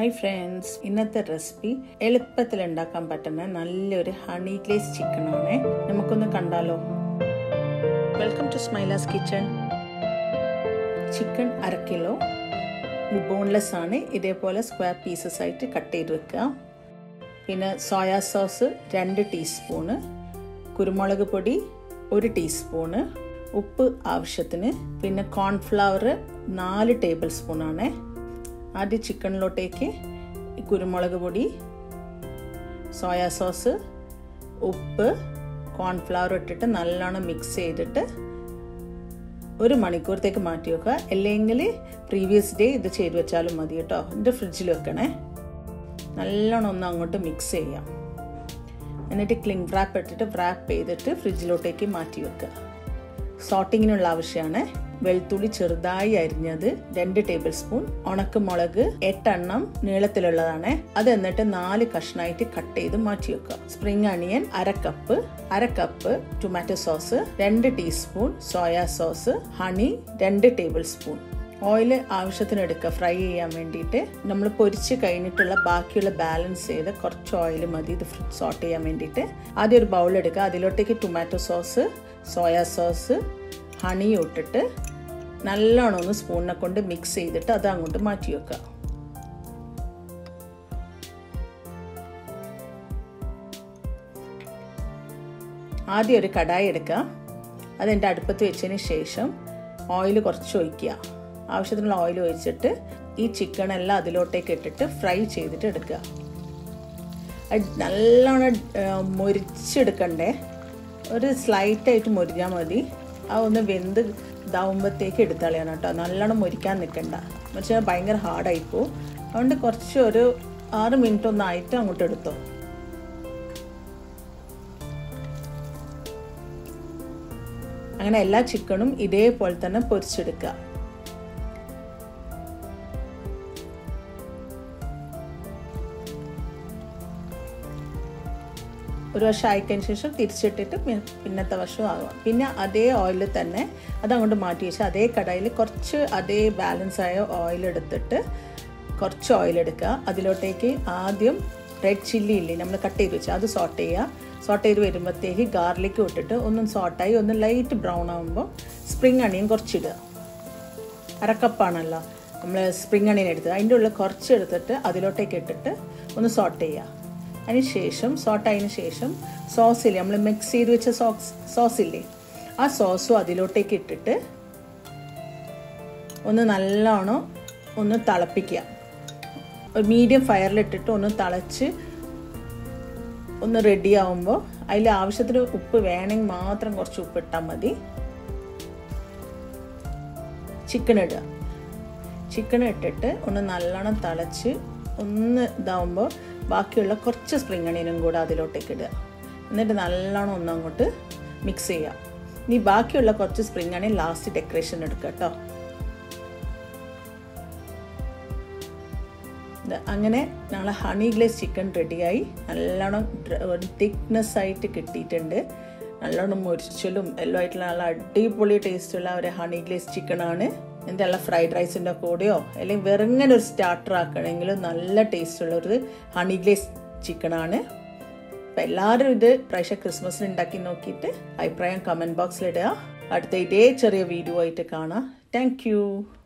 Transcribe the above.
hi friends ഇന്നത്തെ recipe എളുപ്പത്തിൽ ഉണ്ടാക്കാൻ പറ്റുന്ന നല്ലൊരു ഹണി ഗ്ലേസ് ചിക്കൻ ആണ് നമുക്കൊന്ന് കണ്ടാലോ welcome to Smila's kitchen chicken അര കിലോ ബോൺലെസ് ആണ് ഇതേപോലെ സ്ക്വയർ പീസസ് ആയിട്ട് കട്ട് ചെയ്ത് വെക്കുക പിന്നെ സോയാ സോസ് രണ്ട് ടീസ്പൂണ് കുരുമുളക് പൊടി ഒരു ടീസ്പൂണ് ഉപ്പ് ആവശ്യത്തിന് പിന്നെ കോൺഫ്ലവർ നാല് ടേബിൾ സ്പൂണാണ് ആദ്യം ചിക്കനിലോട്ടേക്ക് കുരുമുളക് പൊടി സോയാ സോസ് ഉപ്പ് കോൺഫ്ലവർ ഇട്ടിട്ട് നല്ലോണം മിക്സ് ചെയ്തിട്ട് ഒരു മണിക്കൂറത്തേക്ക് മാറ്റി വെക്കുക അല്ലെങ്കിൽ പ്രീവിയസ് ഡേ ഇത് ചെയ്ത് വെച്ചാലും മതി കേട്ടോ ഇത് ഫ്രിഡ്ജിൽ വെക്കണേ നല്ലോണം ഒന്ന് അങ്ങോട്ട് മിക്സ് ചെയ്യാം എന്നിട്ട് ക്ലിങ് റാപ്പ് ഇട്ടിട്ട് റാപ്പ് ചെയ്തിട്ട് ഫ്രിഡ്ജിലോട്ടേക്ക് മാറ്റി വെക്കുക സോട്ടിങ്ങിനുള്ള ആവശ്യമാണ് വെളുത്തുള്ളി ചെറുതായി അരിഞ്ഞത് രണ്ട് ടേബിൾ സ്പൂൺ ഉണക്കമുളക് എട്ടെണ്ണം നീളത്തിലുള്ളതാണ് അത് എന്നിട്ട് നാല് കഷ്ണമായിട്ട് കട്ട് ചെയ്ത് മാറ്റി വെക്കുക സ്പ്രിംഗ് അണിയൻ അര കപ്പ് അര കപ്പ് ടൊമാറ്റോ സോസ് രണ്ട് ടീസ്പൂൺ സോയാ സോസ് ഹണി രണ്ട് ടേബിൾ സ്പൂൺ ഓയിൽ ആവശ്യത്തിന് എടുക്കുക ഫ്രൈ ചെയ്യാൻ വേണ്ടിയിട്ട് നമ്മൾ പൊരിച്ച് കഴിഞ്ഞിട്ടുള്ള ബാക്കിയുള്ള ബാലൻസ് ചെയ്ത് കുറച്ച് ഓയിൽ മതി ഇത് സോട്ട് ചെയ്യാൻ വേണ്ടിയിട്ട് ആദ്യം ഒരു ബൗൾ എടുക്കുക അതിലോട്ടേക്ക് tomato sauce soya sauce honey ഇട്ടിട്ട് നല്ലോണം ഒന്ന് സ്പൂണിനെ കൊണ്ട് മിക്സ് ചെയ്തിട്ട് അത് അങ്ങോട്ട് മാറ്റി വെക്കുക ആദ്യം ഒരു കടായി എടുക്കുക അതെൻ്റെ അടുപ്പത്ത് വെച്ചതിന് ശേഷം ഓയിൽ കുറച്ച് ഒഴിക്കുക ആവശ്യത്തിനുള്ള ഓയിൽ ഒഴിച്ചിട്ട് ഈ ചിക്കൻ എല്ലാം അതിലോട്ടേക്ക് ഇട്ടിട്ട് ഫ്രൈ ചെയ്തിട്ട് എടുക്കുക നല്ലോണം മുരിച്ചെടുക്കണ്ടേ ഒരു സ്ലൈറ്റായിട്ട് മുരിഞ്ഞാൽ മതി ആ ഒന്ന് വെന്ത് ഇതാവുമ്പോഴത്തേക്ക് എടുത്തളയണം കേട്ടോ നല്ലോണം മുരിക്കാൻ നിൽക്കണ്ട പക്ഷേ ഭയങ്കര ഹാർഡായിപ്പോവും അതുകൊണ്ട് കുറച്ച് ഒരു ആറ് മിനിറ്റ് ഒന്നായിട്ട് അങ്ങോട്ട് എടുത്തോ അങ്ങനെ എല്ലാ ചിക്കനും ഇതേപോലെ തന്നെ പൊരിച്ചെടുക്കുക ഒരു വർഷം ആയിക്കതിന് ശേഷം തിരിച്ചിട്ടിട്ട് പിന്നത്തെ വർഷം ആകുക പിന്നെ അതേ ഓയിൽ തന്നെ അതങ്ങോട്ട് മാറ്റി വെച്ചാൽ അതേ കടായിൽ കുറച്ച് അതേ ബാലൻസ് ആയ ഓയിൽ എടുത്തിട്ട് കുറച്ച് ഓയിൽ എടുക്കുക അതിലോട്ടേക്ക് ആദ്യം റെഡ് ചില്ലി ഇല്ലേ നമ്മൾ കട്ട് ചെയ്ത് വെച്ചാൽ അത് സോട്ട് ചെയ്യുക സോട്ട് ചെയ്ത് വരുമ്പോഴത്തേക്ക് ഗാർലിക്ക് ഇട്ടിട്ട് ഒന്നും സോട്ടായി ഒന്ന് ലൈറ്റ് ബ്രൗൺ ആകുമ്പോൾ സ്പ്രിങ് അണിയൻ കുറച്ചിടുക അരക്കപ്പാണല്ലോ നമ്മൾ സ്പ്രിങ് അണിയൻ എടുത്തത് അതിൻ്റെ ഉള്ളിൽ കുറച്ച് എടുത്തിട്ട് അതിലോട്ടേക്ക് ഇട്ടിട്ട് ഒന്ന് സോട്ട് ചെയ്യുക അതിന് ശേഷം സോട്ടായതിനു ശേഷം സോസില്ലേ നമ്മൾ മിക്സ് ചെയ്ത് വെച്ച സോസ് സോസില്ലേ ആ സോസും അതിലോട്ടേക്ക് ഇട്ടിട്ട് ഒന്ന് നല്ലോണം ഒന്ന് തിളപ്പിക്കുക ഒരു മീഡിയം ഫയറിലിട്ടിട്ട് ഒന്ന് തിളച്ച് ഒന്ന് റെഡി ആവുമ്പോൾ അതിൽ ആവശ്യത്തിന് ഉപ്പ് വേണമെങ്കിൽ മാത്രം കുറച്ച് ഉപ്പ് ഇട്ടാൽ മതി ചിക്കൻ ഇടുക ചിക്കൻ ഇട്ടിട്ട് ഒന്ന് നല്ലോണം തിളച്ച് ഒന്ന് ഇതാവുമ്പോൾ ബാക്കിയുള്ള കുറച്ച് സ്പ്രിംഗ് അണിയനും കൂടെ അതിലോട്ടേക്ക് ഇടുക എന്നിട്ട് നല്ലോണം ഒന്ന് അങ്ങോട്ട് മിക്സ് ചെയ്യുക ഇനി ബാക്കിയുള്ള കുറച്ച് സ്പ്രിംഗ് അണിയൻ ലാസ്റ്റ് ഡെക്കറേഷൻ എടുക്കുക കേട്ടോ അങ്ങനെ ഞങ്ങൾ ഹണി ഗ്ലേസ് ചിക്കൻ റെഡിയായി നല്ലോണം ഒരു തിക്നെസ് ആയിട്ട് കിട്ടിയിട്ടുണ്ട് നല്ലോണം മുരിച്ചലും എല്ലാം ആയിട്ടുള്ള നല്ല അടിപൊളി ടേസ്റ്റുള്ള ഒരു ഹണി ഗ്ലേസ് ചിക്കനാണ് എൻ്റെ നല്ല ഫ്രൈഡ് റൈസിൻ്റെ കൂടെയോ അല്ലെങ്കിൽ വെറുങ്ങനെ ഒരു സ്റ്റാർട്ടർ ആക്കണമെങ്കിലും നല്ല ടേസ്റ്റുള്ള ഒരു ഹണി ഗ്ലേസ് ചിക്കനാണ് അപ്പം എല്ലാവരും ഇത് പ്രാവശ്യം ക്രിസ്മസിന് ഉണ്ടാക്കി നോക്കിയിട്ട് അഭിപ്രായം കമൻറ്റ് ബോക്സിലിടുക അടുത്ത ഇതേ ചെറിയ വീഡിയോ ആയിട്ട് കാണാം താങ്ക്